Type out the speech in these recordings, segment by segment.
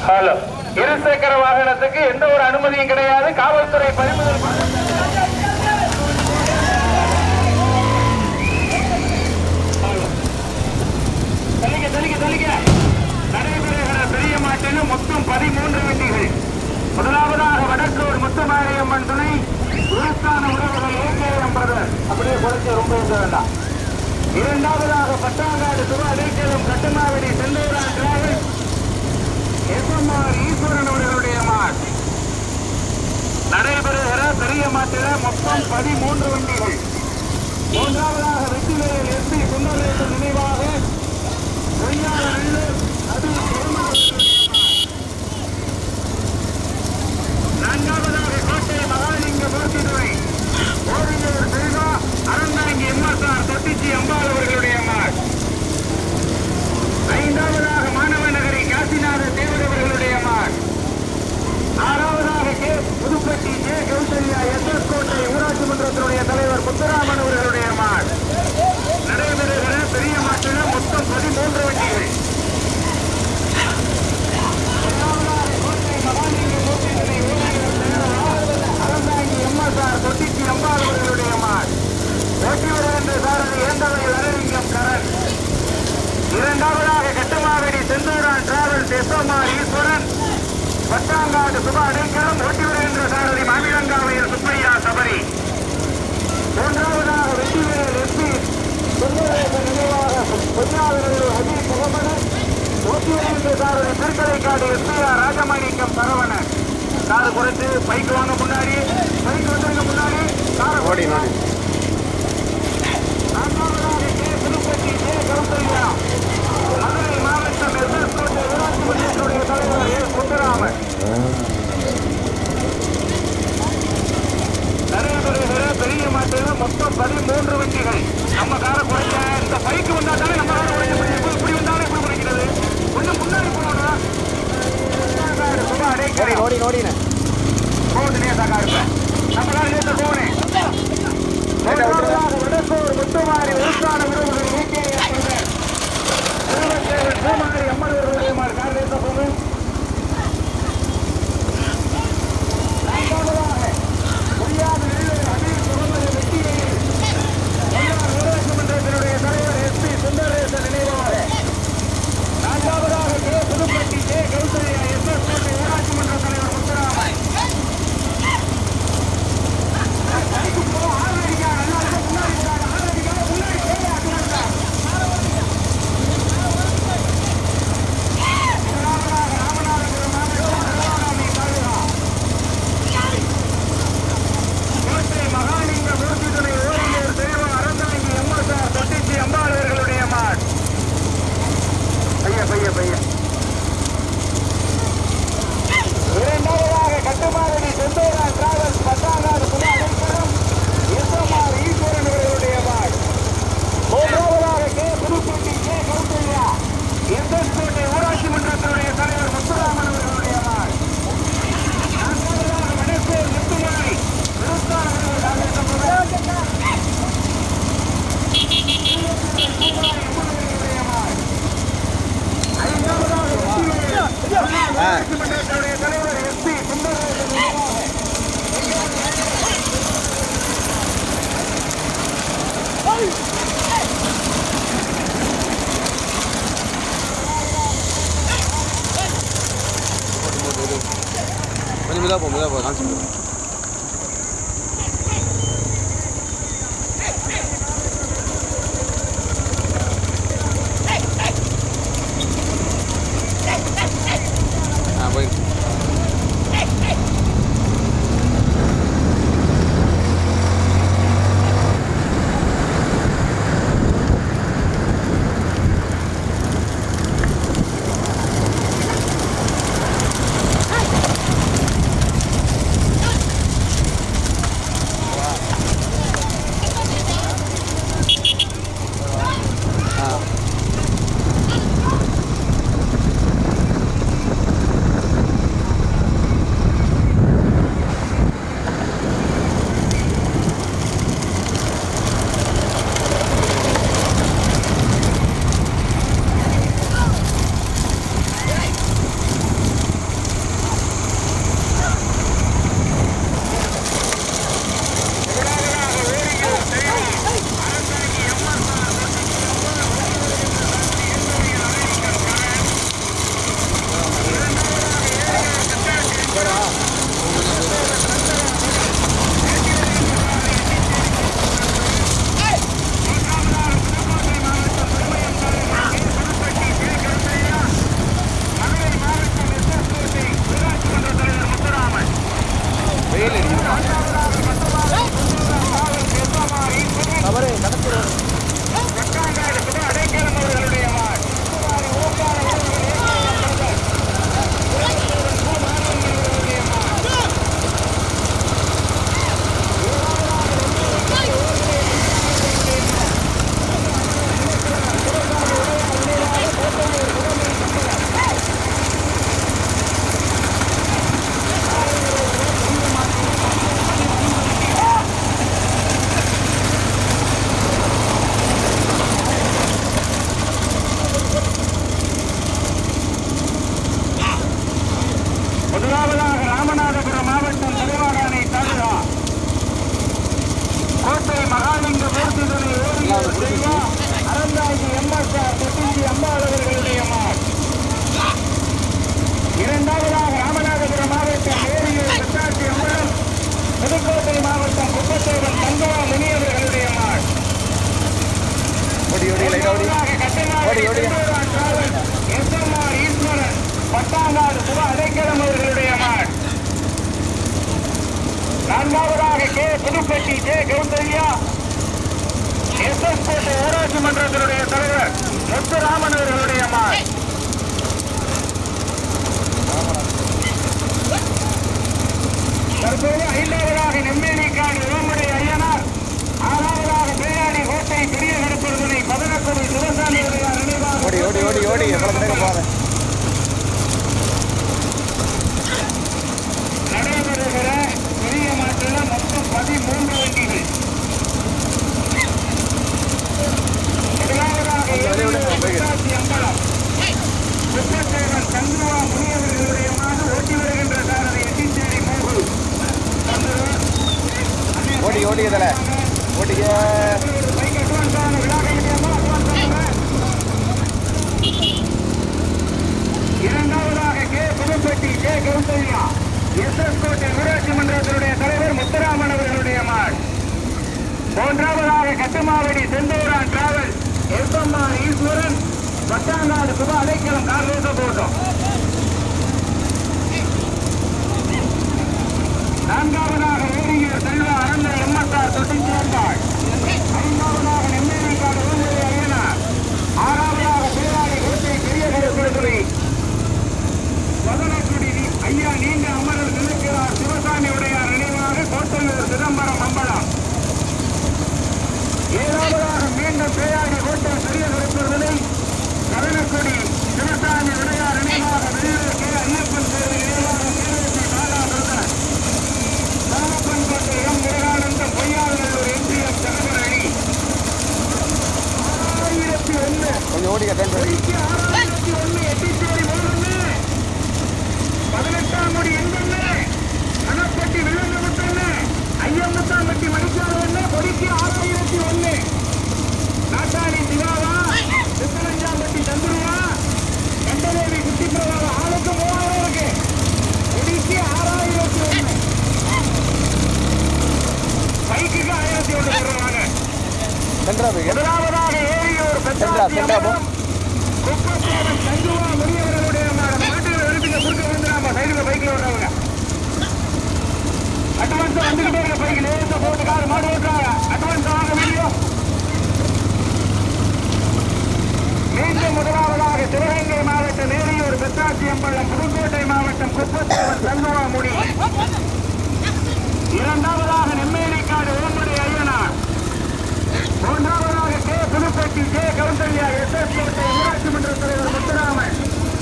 Hello இருசக்கர வாகனத்துக்கு எந்த ஒரு அனுமதியும் கிடையாது காவல்துறை பறிமுதல் தள்ளிக்க தள்ளிக்க தள்ளிக்க நடைபெறுகிற பெரிய மாட்டில் மொத்தம் பதிமூன்று வண்டிகள் முதலாவதாக வடக்கூர் முத்துமாரியம்மன் துணை குருஸ்தான உறவுகள் ஏகேஎம் பிரதர் அப்படியே குறைச்சு ரொம்ப இருக்க வேண்டாம் இரண்டாவதாக பட்டாங்காடு சுப அடைக்கலம் கட்டுமாவடி செல்லூரா டிராவல் எஸ்எம்ஆர் ஈஸ்வரன் அவர்களுடைய மாட் நடைபெறுகிற பெரிய மாட்டில மொத்தம் பதிமூன்று வண்டிகள் மூன்றாவதாக வெற்றிவேல் எஸ்பி சுந்தரேசன் நினைவாக பொய்யாத நெல்லூர் அது நான்காவதாக கோட்டை மகாலிங்க மூர்த்திதுரை ஓவியர் செல்வா அறந்தாங்கி எம்எஸ்ஆர் தொட்டிச்சி அம்பாள் அவர்களுடைய மாட் ஐந்தாவதாக மாணவ நகரி காசிநாத தேவர் அவர்களுடைய மாட் ஆறாவதாக K Puduppatti J Kausalya S S Kottai ஊராட்சி மன்றத்தினுடைய தலைவர் முத்துராமன் அவர்களுடைய மாட் நடைபெறுகிற பெரிய மாட்டில் மொத்தம் பதிமூன்று வண்டிகள் முதலாவதாக கோட்டை மகாலிங்க மூர்த்திகளை ஊராட்சி அறந்தாங்கி எம்எஸ்ஆர் தொட்டிச்சி அம்பாள் அவர்களுடைய மாட் ஓட்டி வருகின்ற சாரதி ஏந்தவையில் அரவிங்கம் கரண் இரண்டாவதாக கட்டுமாவடி செந்தூரான் டிராவல்ஸ் எஸ்எம்ஆர் ஈஸ்வரன் பத்தாங்காடு சுப அடைக்கலம் ஓட்டி வருகின்ற சாரதி மாமிலங்காவையில் சுப்பையா சபரி மூன்றாவதாக வெற்றிவேல் எஸ்பி சுந்தரேசன் நினைவாக பொன்னாளர்கள் ஹபீப் முகமது ஓட்டி வருகின்ற சாரதி திருக்கலைக்காடு எஸ்பிஆர் ராஜமாணிக்கம் சரவணன் காது குறைச்சு பைக் வாங்க முன்னாடி பைக் வந்துருங்க முன்னாடி காரை நோடி நோடி நான்காவதாக கே. திருப்பதி ஜே. கௌசல்யா. மதுரை மாவட்டம் எஸ்.எஸ். கோட்டை ஊராட்சி மன்றத்தினுடைய தலைவர் ஏ. சுந்தராமன். நடைபெறுகிற பெரிய மாட்டில் மொத்தம் பதிமூன்று வண்டிகள் நம்ம காரை குறைக்க இந்த பைக் வந்தா தானே நம்ம காரை குறைக்க முடியும் இப்ப இப்படி வந்தாலே இப்படி குறைக்கிறது கொஞ்சம் முன்னாடி போகணும் சும்மா நோடி அடைக்கிறேன் நோடி நோடிண்ணே போட்டு நேசாக்கா இருப்பேன் நம்ம காரை நேச போனேன் மூன்றாவதாக வடக்கூர் முத்துமாரி உருக்கான விருதுகள் ஏகேஎஸ் பிரதர். திருவச்சேரி பூமாரி அம்மன் அவர்களுடைய மாடு. கார் நேச போங்க. நான்காவதாக பொய்யாத நெல்லூர் ஹபீப் முகமது வெட்டியையில் மன்னார் ஊராட்சி மன்றத்தினுடைய தலைவர் எஸ்.பி. சுந்தரேசன் நினைவாக நான்காவதாக K. Puduppatti J. Kausalya S S. Kottai ஊராட்சி மன்ற தலைவர் முத்துராமன் மகாலிங்க மூர்த்திதுணை ஓரியூர் தெய்வம் அரசாங்கி எம்எஸ்ஆர் தொட்டிச்சி அம்பாள் அவர்களுடைய மாட் பைய பைய பைய இரண்டாவதாக கட்டுமாரடி செந்தோரா டிராவல்ஸ் பத்தாங்காடு புது அடைக்கலம் எஸ்எம்ஆர் ஈஸ்வரன் அவர்களுடைய மாட் மூன்றாவதாக K Puduppatti K Kausalya S S Kottai ஊராட்சி மன்றத்தினுடைய தலைவர் முத்துராமன் அவர்களுடைய மாட் நான்காவதாக வடக்கூர் முத்துமாரி விருத்தார் அவர்கள் ஆதரிக்கப்பட்ட ஐந்தாவதாக வெற்றிவேல் ஆ மன்றத்தினுடைய தலைவர் எஸ்பி சுந்தரேசன் நினைவாக கொஞ்சம் மெதுவாக போ மெதுவாக போ காமிச்சு போ ஆ போயிருக்கு Hey! ஓடிடா, ஓடி. ஓடி, ஓடி. ஈஸ்வரன் பத்தாங்காடு சுப அடைக்கலம் அவர்களுடைய மாட் நான்காவதாக K Puduppatti J Kaundalya S S Kottai ஊராட்சி மன்றத்தினுடைய தலைவர் முத்துராமன் அவர்களுடைய மாட் தற்போது ஐந்தாவதாக நெம்மேலிக்காடு ஓமடை ஐயனார் ஆறாவதாக பேராடி கோட்டை பெரிய கடுப்பொருதனை பதினெட்டு சிவசாமி அவர்கள் நினைவாக ஓடி ஓடி ஓடி ஓடி எவ்வளோ நேரம் போகிறேன் நடைபெறுகிற பெரிய மாற்றில் மொத்தம் பதிமூன்று வண்டிகள் முதலாவதாக விடு, விடு, விடு. புத்தாச்சி அம்பலம் குப்பத்தேவன் சந்துருவா முனியவர்களுடைய மாடு ஓட்டி வருகின்ற சாரதி எட்டிச்சேரி மோகு சந்துரு ஓடி ஓடி இதில் ஓடிக்க பைக் அட்வான்ஸ் ஆன விழா கைதியம்மா அட்வான்ஸ் ஆனவங்க இரண்டாவதாக K Puduppatti K Kausalya S S Kottai ஊராட்சி மன்றத்தினுடைய தலைவர் முத்துராமன் அவர்களுடைய மாள் மூன்றாவதாக கட்டுமாவடி செந்தூரான் டிராவல் எஸ்எம்ஆர் ஈஸ்வரன் பத்தாங்காடு சுப அடைக்கலம் கார்லோச போட்டோம் நான்காவதாக ஏரியூர் செல்வா அனந்த எம்எஸ்ஆர் தொட்டி சேர்ந்தாள் ஐந்தாவதாக நெம்மேலிக்காடு ஊழலை ஐயனார் ஆறாவதாக பேராளி கோட்டை பெரிய கருத்துறை வதனக்குடி ஐயா நீண்ட அமரர் நினைக்கிறார் சிவசாமி உடையார் நினைவாக கோட்டையூர் சிதம்பரம் அம்பலம் ஏழாவதாக மீண்டும் பேயாடி கோட்டை பெரிய கருத்துறை வதனக்குடி சிவசாமி உடையார் நினைவாக வெளியூர் கே ஐயப்பன் கோவில் நினைவாக கேரளத்தை பாலா பிரதர் சாரப்பன் கோட்டை எம் முருகானந்தம் பொய்யாளர் எம்பிஎம் தலைவர் அணி ஆயிரத்தி ஒன்று கொஞ்சம் ஓடிக்க டைம் சரி ஆயிரத்தி ஒன்று எட்டிச்சேரி மூணு பதினெட்டாம் கோடி எண்பது மணப்பட்டி வில்லங்கமுத்தொன்னு ஐயமுத்தாம்பட்டி மணிக்காடு ஒன்று கொடிக்கு ஆறாயிரத்தி ஒன்று நாட்டாளி சிவாவா சித்தரஞ்சாம்பட்டி சந்துருவா கண்டதேவி குட்டி பிரபாவா ஆளுக்கு மூவாயிரம் இருக்கு கொடிக்கு ஆறாயிரத்தி ஒன்று பைக்குக்கு ஆயிரத்தி ஒன்று தருவாங்க சென்ட்ரா போய் முதலாவதாக ஏரியூர் சென்றா, சென்றா போ. குப்பத்தேவன் சந்துவா முனியவர்களுடைய மாட்டுகளை வெளுத்துக்க குறுக்க வந்துடாம சைடுல பைக்ல வர்றவங்க அட்வான்ஸ் வந்துகிட்டே இருக்க பைக் லேசா போட்டு கார் மாடு ஓட்டுறாங்க அட்வான்ஸ் வாங்க வீடியோ மீண்டும் முதலாவதாக சிவகங்கை மாவட்டம் ஏரியூர் பெத்தாச்சியம்பள்ளம் புதுக்கோட்டை மாவட்டம் குப்பத்தேவன் சந்துவா முடி இரண்டாவதாக நெம்மேலிக்காடு ஓம்படி ஐயனார் மூன்றாவதாக K Puduppatti K Koundalya S S Kottai ஊராட்சி மன்ற தலைவர் முத்துராமன்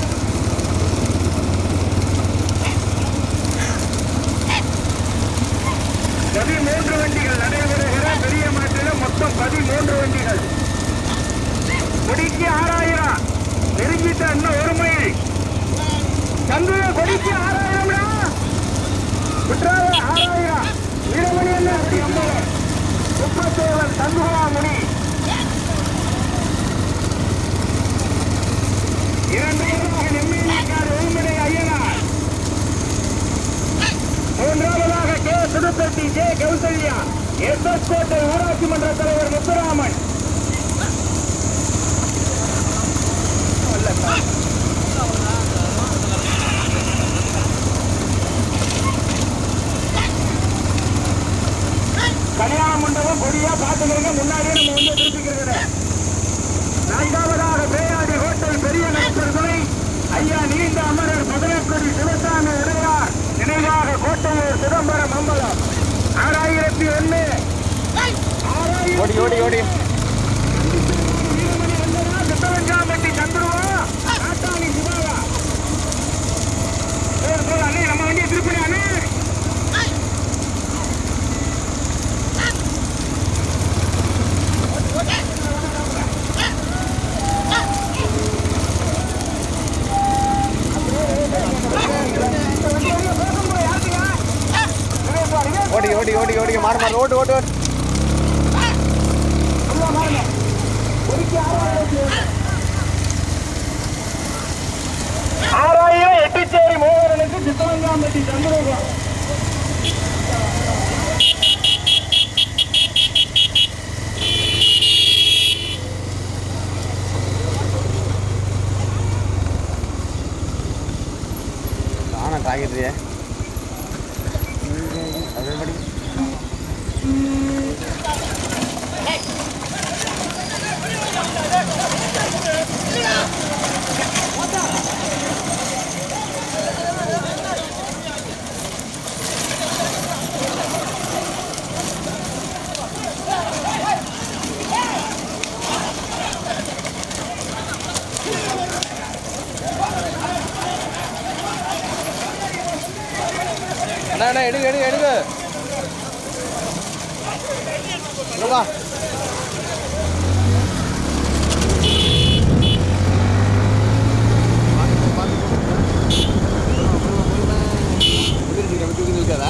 பதிமூன்று வண்டிகள் நடைபெறுகிற பெரிய மாற்றில மொத்தம் பதிமூன்று வண்டிகள் கொடிக்கு ஆறாயிரம் நெருங்கிட்ட இன்னும் ஒரு மைல் சந்துர கொடிக்கு ஆறாயிரம்டா குற்றால ஆறாயிரம் வீரமணி என்ன அப்படி ஐம்பது முப்பத்தேவன் சண்முகாமுனி இரண்டாவதாக நெம்மேலிக்காடு ஓம்படை ஐயனார் மூன்றாவதாக K Puduppatti J Kausalya S S Kottai ஊராட்சி மன்ற தலைவர் முத்துராமன் கல்யாண மண்டபம் கொடியா பாத்துக்கிறங்க முன்னாடியே நம்ம வந்து திருப்பிக்கிறது நான்காவதாக பேயாடி ஹோட்டல் பெரிய நகர் துணை ஐயா நீண்ட அமரர் பதினெட்டு சிவசாமி உடையார் நினைவாக கோட்டையூர் சிதம்பரம் அம்பலம் ஆறாயிரத்தி ஒண்ணு ஓடி ஓடி ஓடி வீரமணி வந்தனா சித்தவஞ்சாம்பட்டி சந்துருவா நாட்டாளி சிவாவா போடு, போடு, அண்ணே நம்ம வண்டியை திருப்பி அண்ணே ஓடி ஓடி ஓடி ஓடி மாறு மாறு ஓட்டு ஓட்டு ஓட்டு ஆறாயிரம் எட்டுச்சேரி மூவரனுக்கு சித்தவங்காம்பட்டி சந்திரகுலம் ಸಾಗಿದ್ರಿ ಅದೇ ಮಾಡಿ அண்ணா அண்ணா எடுங்க எடுங்க எடுங்க இங்க வா இருக்காதா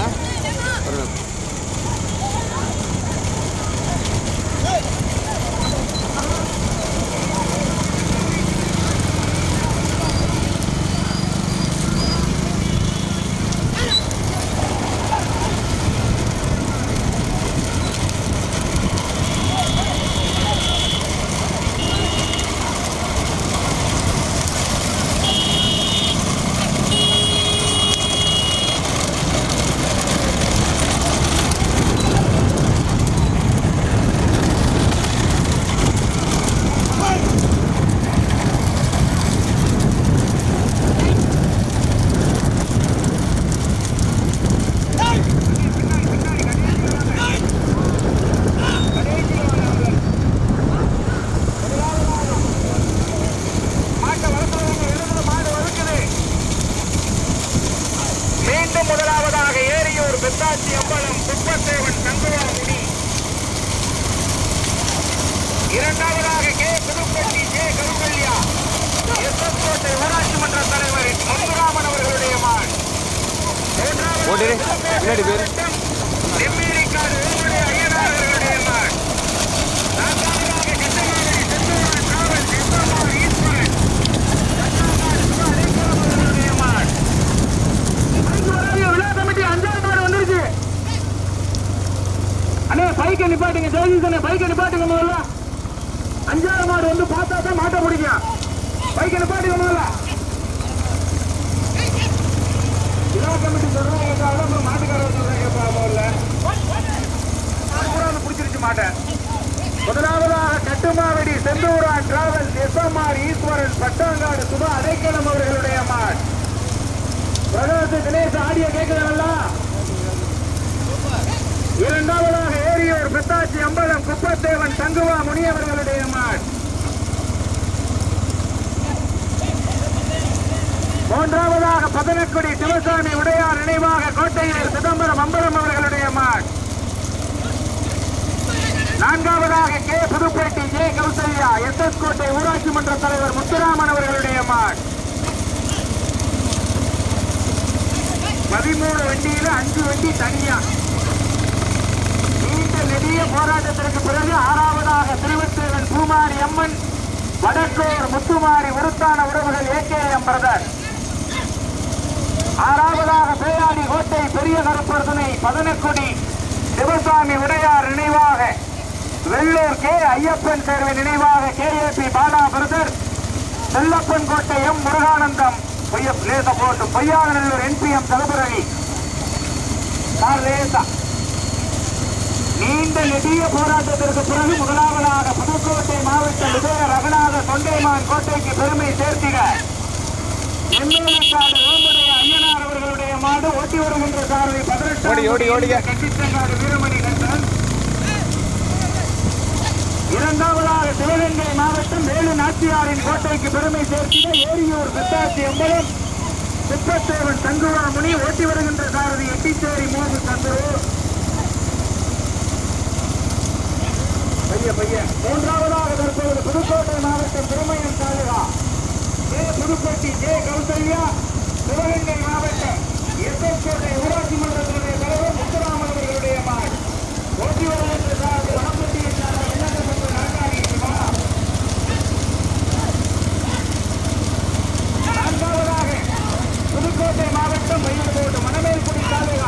மாட்டை வளர்த்துறவங்க இடத்துல மாடு வளர்க்குது மீண்டும் முதலாவதாக ஏரியூர் பெத்தாச்சி அம்பலம் குப்பத்தேவன் தங்குவா முனி இரண்டாவதாக K Puduppatti J Karungalya S S Kottai ஊராட்சி மன்ற தலைவர் முத்துராமன் அவர்களுடைய மான் ஓடிரு. பின்னாடி போயிரு. நெம்மேலிக்காடு ஊருடைய ஐயனார் அவர்களுடைய மான் நான்காவதாக கட்டமாவடி செந்தூரன் காவல் எஸ்எம்ஆர் ஈஸ்வரன் அண்ணே பைக்கை நிப்பாட்டுங்க ஜெயதீஷ் அண்ணே பைக்கை நிப்பாட்டுங்க முதல்ல அஞ்சாறு மாடு வந்து பார்த்தா தான் மாட்ட முடியும் பைக்கை நிப்பாட்டுங்க முதல்ல இலவ கமிட்டி சொல்றாங்க கேட்காத அப்புறம் மாட்டுக்காரர் சொல்றாங்க கேட்பா முதல்ல அப்புறம் பிடிச்சிருச்சு மாட்டேன் முதலாவதாக கட்டுமாவடி செந்தூரா டிராவல்ஸ் எஸ்எம்ஆர் ஈஸ்வரன் பட்டாங்காடு சுபா அடைக்கலம் அவர்களுடைய மாட் பிரதோஷ தினேஷ் ஆடியோ கேட்குதுங்களா இரண்டாவதாக ஏரியூர் பித்தாச்சி அம்பலம் குப்பத்தேவன் தங்குவா முனி அவர்களுடைய மாட் மூன்றாவதாக பதனக்குடி சிவசாமி உடையார் நினைவாக கோட்டையில் சிதம்பரம் அம்பலம் அவர்களுடைய மாட் நான்காவதாக K Puduppettai J Kausalya S S Kottai ஊராட்சி மன்ற தலைவர் முத்துராமன் அவர்களுடைய மாட் பதிமூணு வண்டியில அஞ்சு வண்டி தனியா நீண்ட நெடிய போராட்டத்திற்கு பிறகு ஆறாவதாக திருவத்தேவன் பூமாரி அம்மன் வடக்கோர் முத்துமாரி உருத்தான உறவுகள் ஏகேஎம் பிரதர் ஆறாவதாக பேராடி கோட்டை பெரிய கருப்பர் துணை பதனக்குடி சிவசாமி உடையார் நினைவாக வெள்ளூர் கே ஐயப்பன் தேர்வு நினைவாக கேஏபி பாலா பிரதர் செல்லப்பன் கோட்டை எம் முருகானந்தம் பொய்ய லேச போட்டு பொய்யாதநல்லூர் என்பிஎம் தளபதி சார் லேசா நீண்ட நெடிய போராட்டத்திற்கு பிறகு முதலாவதாக புதுக்கோட்டை மாவட்டம் விஜய ரகநாத தொண்டைமான் கோட்டைக்கு பெருமை சேர்த்திட எம்எல்ஏக்காடு ஓம்புடைய ஐயனார் அவர்களுடைய மாடு ஓட்டி வருகின்ற சாரதி பதினெட்டு ஓடி, ஓடி, ஓடிங்க. கட்டித்தங்காடு வீரமணி கண்டன் இரண்டாவதாக சிவகங்கை மாவட்டம் வேலு நாச்சியாரின் கோட்டைக்கு பெருமை சேர்த்திட ஏரியூர் பித்தாச்சி அம்பலம் குப்பத்தேவன் தங்குவா முனி ஓட்டி வருகின்ற சாரதி எட்டிச்சேரி மோகு சந்துரு பைய பைய மூன்றாவதாக தற்போது புதுக்கோட்டை மாவட்டம் திருமயம் தாலுகா ஜே புதுப்பட்டி ஜே கௌசல்யா சிவகங்கை மாவட்டம் எஸ்எஸ்கோட்டை ஊராட்சி மன்றத்தினுடைய தலைவர் முத்துராமன் அவர்களுடைய மகள் ஓட்டி வருகின்ற சாரதி வனப்பட்டியை சார்ந்த விண்ணப்ப நான்காகி நான்காவதாக புதுக்கோட்டை மாவட்டம் மயில்கோடு மணமேல்குடி தாலுகா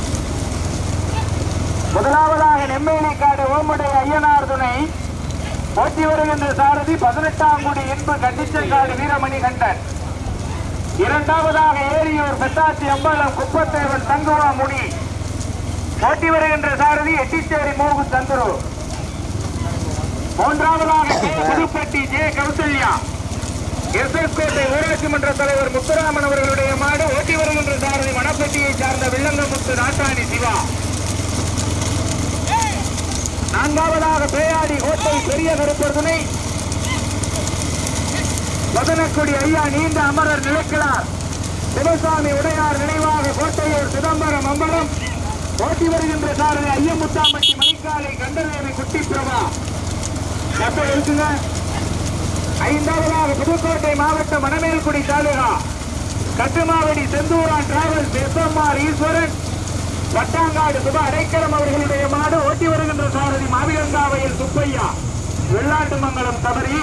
முதலாவதாக நெம்மேலிக்காடு ஓமுடைய ஐயனார் துணை போட்டி வருகின்ற சாரதி பதினெட்டாம் குடி இன்பு கண்டிச்சங்காடு வீரமணி கண்டன் இரண்டாவதாக ஏரியூர் பெத்தாச்சி அம்பலம் குப்பத்தேவன் தங்குவா முனி போட்டி வருகின்ற சாரதி எட்டிச்சேரி மோகு சந்துரு மூன்றாவதாக K. Puduppatti J Kausalya S S Kottai ஊராட்சி மன்ற தலைவர் முத்துராமன் அவர்களுடைய மாடு ஓட்டி வருகின்ற சாரதி வனப்பட்டியை சார்ந்த வில்லங்கமுத்து நாட்டாணி சிவா நான்காவதாக பேயாடி கோட்டை பெரிய கருப்பர் துணை மதனக்குடி ஐயா நீண்ட அமரர் நிலைக்கிறார் சிவசாமி உடையார் நினைவாக கோட்டையூர் சிதம்பரம் அம்பலம் ஓட்டி வருகின்ற சாரதி ஐயமுத்தாம்பட்டி மணிக்காலை கண்டதேவி குட்டி பிரபா எப்ப இருக்குங்க ஐந்தாவதாக புதுக்கோட்டை மாவட்டம் மணமேல்குடி தாலுகா கட்டுமாவடி செந்தூரான் டிராவல்ஸ் எஸ்எம்ஆர் ஈஸ்வரன் வட்டாங்காடு சுப அடைக்கலம் அவர்களுடைய மாடு ஓட்டி வருகின்ற சாரதி மாவிலங்காவையில் சுப்பையா வெள்ளாட்டு மங்கலம் தவறி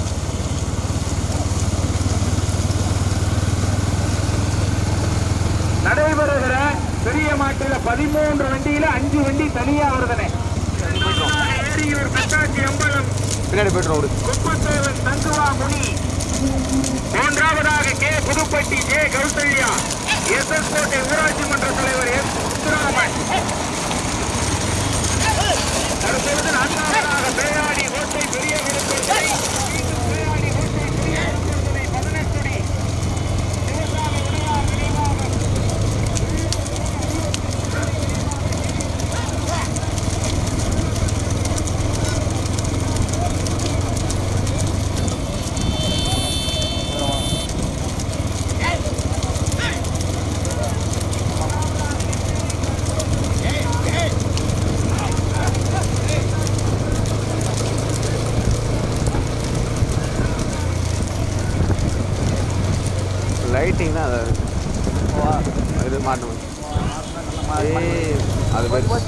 நடைபெறுகிற பெரிய மாட்டில பதிமூன்று வண்டியில அஞ்சு வண்டி தனியா வருதுனே ஏரியூர் பெட்டாச்சி அம்பலம் பின்னாடி போய்ட்டு விடு குப்பத்தேவன் தங்குவா முனி மூன்றாவதாக K Puduppatti J Kausalya S S Kottai ஊராட்சி மன்ற தலைவர் எஸ் முத்துராமன் தற்பொழுது நான்காவதாக பேயாடி கோட்டை பெரிய விருப்பத்தை பேயாடி கோட்டை பெரிய விருப்பத்தை பதினெட்டுடி சிவசாமி உடையார் நினைவாக லைட்டிங் தான் அது இது மாட்டணும் ஏய், அது போய்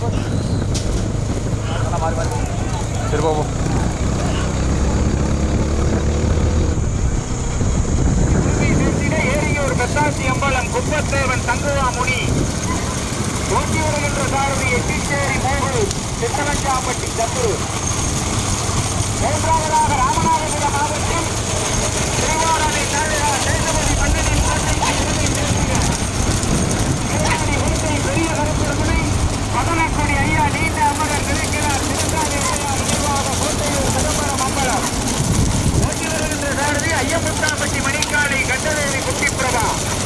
சரி போவோம் திருச்சியில ஏரியூர் பெத்தாசி அம்பலம் குப்பத்தேவன் தங்குவா முனி ஓட்டி வருகின்ற சாரதி எட்டிச்சேரி மூகு சித்தலஞ்சாம்பட்டி சத்துரு மூன்றாவதாக ராமநாதபுரம் மாவட்டம் திருவாரணை தாலுகா சேதுபதி மன்னனின் கோட்டைக்கு பெருமை சேர்க்கிறார். ஏழடி ஓட்டை பெரிய கருப்புடனை மதனக்குடி ஐயா நீண்ட அமரர் நினைக்கிறார் சிவகாமி உடையார் நிர்வாக கோட்டையூர் சிதம்பரம் அம்பலம் ஓட்டி வருகின்ற சாரதி ஐயமுத்தாம்பட்டி மணிக்காலை கண்டதேவி குட்டிப்பிரபா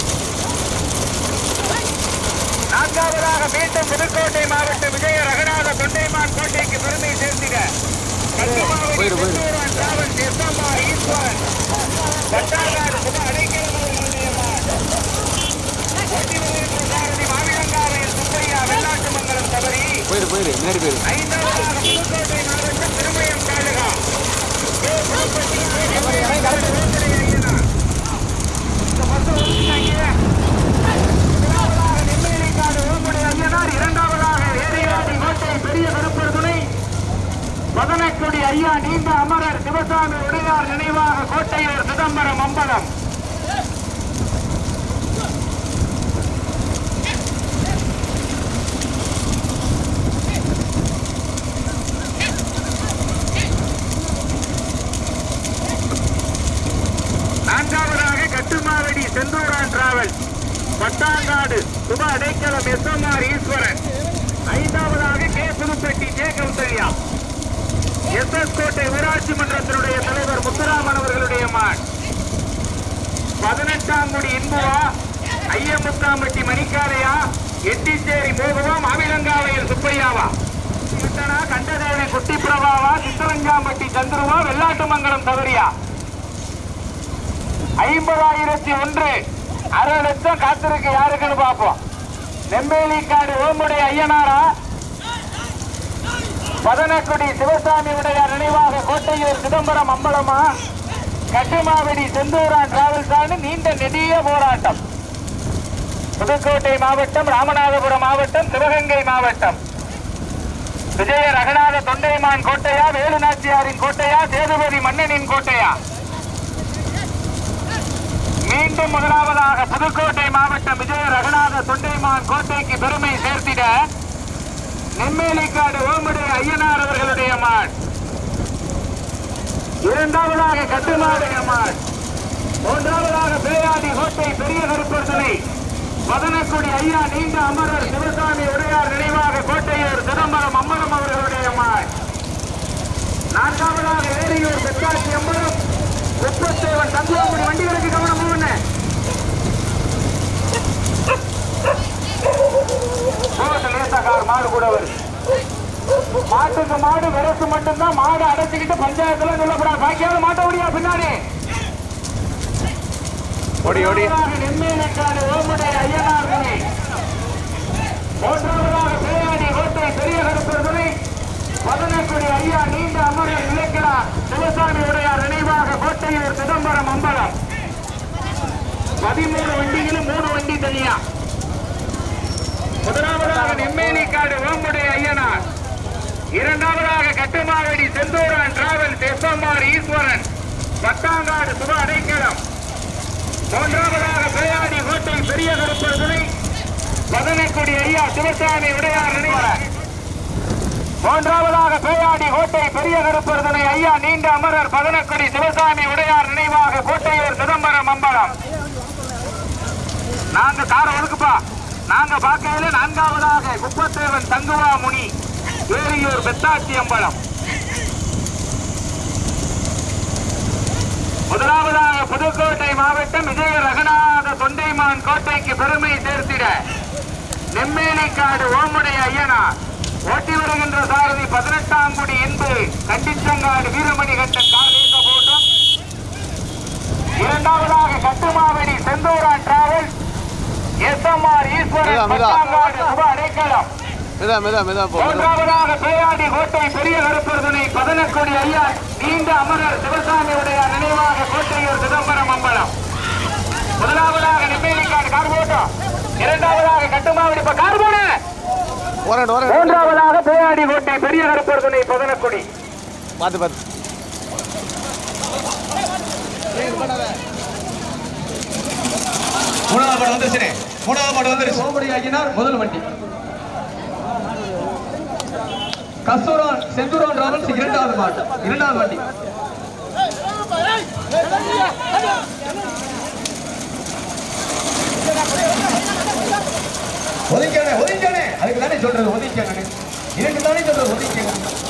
நான்காவதாக மீண்டும் புதுக்கோட்டை மாவட்டம் விஜய ரகநாத தொண்டைமான் கோட்டைக்கு பெருமை சேர்த்திட கட்டுமாவடி போயிரு, போயிரு. செந்தூரான் டிராவல்ஸ் எஸ்எம்ஆ ஈஸ்வரன் பட்டாங்காடு சுப அடைக்கலவர்களுடைய மாடு. ஓட்டி வருகின்ற சாரதி மாவிலங்காவையில் சுப்பையா வெள்ளாட்டு மங்கலம் தவறி போயிரு போயிரு முன்னாடி போயிரு ஐந்தாவதாக புதுக்கோட்டை மாவட்டம் Thirumayam taluka K. Puduppatti K. Rotary Ayyanar. இந்த பஸ் ஓட்டினாங்க. முதலாவதாக நெம்மேலிக்காடு ஓம்புடி ஐயனார் இரண்டாவதாக ஏரியாடி கோட்டை பெரிய கருப்பர் துணை மதனக்குடி ஐயா நீண்ட அமரர் சிவசாமி உடையார் நினைவாக கோட்டையூர் சிதம்பரம் அம்பலம் நான்காவதாக கட்டுமாவடி செந்தூரான் டிராவல் பட்டாங்காடு சுப அடைக்கலம் எஸ்எம்ஆர் ஈஸ்வரன் ஐந்தாவதாக K Puduppatti J Kausalya S S Kottai ஊராட்சி மன்றத்தினுடைய தலைவர் முத்துராமன் அவர்களுடைய மான் பதினெட்டாம் குடி இன்புவா ஐயமுத்தாம்பட்டி மணிக்காரையா எட்டிச்சேரி மோகவா மாவிலங்காவையில் சுப்பையாவா சித்தனா கண்டதேவி குட்டிப்பிரபாவா சித்தரஞ்சாம்பட்டி சந்துருவா வெள்ளாட்டுமங்கலம் தவறியா ஐம்பதாயிரத்தி ஒன்று அரை லட்சம் காத்திருக்கு யாருக்குன்னு பார்ப்போம் நெம்மேலிக்காடு ஓம்புடைய ஐயனாரா பதனக்குடி சிவசாமி உடைய நினைவாக கோட்டையூர் சிதம்பரம் அம்பலமா கட்டுமாவடி செந்தூரான் டிராவல்ஸான்னு நீண்ட நெடிய போராட்டம் புதுக்கோட்டை மாவட்டம் ராமநாதபுரம் மாவட்டம் சிவகங்கை மாவட்டம் விஜய ரகநாத தொண்டைமான் கோட்டையா வேலுநாச்சியாரின் கோட்டையா சேதுபதி மன்னனின் கோட்டையா மீண்டும் முதலாவதாக புதுக்கோட்டை மாவட்டம் விஜய ரகுநாத தொண்டைமான் கோட்டைக்கு பெருமை சேர்த்திட நெம்மேலிக்காடு ஓமுடைய ஐயனார் அவர்களுடைய மான் இரண்டாவதாக கட்டுமாடு அம்மாள் மூன்றாவதாக பேயாடி கோட்டை பெரிய கருப்பர்தனை மதனக்குடி ஐயா நீண்ட அமரர் சிவசாமி உடையார் நினைவாக கோட்டையூர் சிதம்பரம் அம்மரம் அவர்களுடைய அம்மாள் நான்காவதாக ஏரியூர் பெற்றாட்சி அம்பலம் முப்பத்தேவன் தங்குவாங்குடி வண்டிகளுக்கு கவனம் மூணு லேசாக்கார் மாடு கூட வருது மாட்டுக்கு மாடு விரசு மட்டும்தான் மாடு அடைச்சிக்கிட்டு பஞ்சாயத்துல சொல்லப்படாது பாக்கியாவது மாட்ட முடியா பின்னாடி ஓடி ஓடி நெம்மேலக்காடு ஓமுடைய ஐயனார் துணை மூன்றாவதாக பேயாடி கோட்டை பெரிய கருப்பர் துணை பதனக்குடி ஐயா நீண்ட அமரர் இலக்கிறார் சிவசாமி உடையார் நினைவாக கோட்டையூர் சிதம்பரம் அம்பலம் பதிமூணு வண்டிகளும் மூணு வண்டி தனியா முதலாவதாக நெம்மேலிக்காடு ஓம்புடைய ஐயனார் இரண்டாவதாக கட்டுமாவடி செந்தூரன் டிராவல்ஸ் எஸ்எம்ஆர் ஈஸ்வரன் பத்தாங்காடு சுப அடைக்கலம் மூன்றாவதாக பேயாடி கோட்டை பெரிய கருப்பர் துணை பதனக்குடி ஐயா சிவசாமி உடையார் நினைவார் மூன்றாவதாக பேயாடி கோட்டை பெரிய கருப்பர் துணை ஐயா நீண்ட அமரர் பதனக்குடி சிவசாமி உடையார் நினைவாக கோட்டையூர் சிதம்பரம் அம்பலம் நாங்க காரை ஒழுக்குப்பா நாங்க பார்க்கையில நான்காவதாக குப்பத்தேவன் தங்குவா முனி வேரியூர் பெத்தாச்சி அம்பலம் முதலாவதாக புதுக்கோட்டை மாவட்டம் விஜய ரகநாத தொண்டைமான் கோட்டைக்கு பெருமை சேர்த்திட நெம்மேலிக்காடு ஓமுடைய ஐயனார் ஓட்டி வருகின்ற சாரதி பதினெட்டாம் குடி என்பது கண்டிச்சங்காடு வீரமணி கண்டன் காலேச போட்டம் இரண்டாவதாக கட்டுமாவடி செந்தூரான் டிராவல்ஸ் எஸ்எம்ஆர் ஈஸ்வரன் மெதா, மெதா. பத்தாங்காடு சுப அடைக்கலம் மெதா மெதா மெதா போ மெதா. மூன்றாவதாக பேயாண்டி கோட்டை பெரிய கருப்பர் துணை பதனக்குடி ஐயா நீண்ட அமரர் சிவசாமி உடைய நினைவாக கோட்டையூர் சிதம்பரம் அம்பலம் முதலாவதாக நெம்மேலிக்காடு கார்போட்டம் இரண்டாவதாக கட்டுமாவடி இப்ப கார்போடு வரேன் வரேன் மூன்றாவதாக பேயாடி கோட்டை பெரிய கருப்பர் துணை பதனக்குடி பார்த்து பார்த்து மூணாவது மாடு வந்துருச்சுனே மூணாவது மாடு வந்துருச்சு சோமடி ஆகினார் முதல் வண்டி கஸ்தூரான் செந்தூரான் டிராவல்ஸ் இரண்டாவது மாடு இரண்டாவது வண்டி ஒதுக்கணே ஒதுக்கணே அதுக்கு தானே சொல்றது ஒதுக்கணே இரண்டு தானே சொல்றது ஒதுக்கணே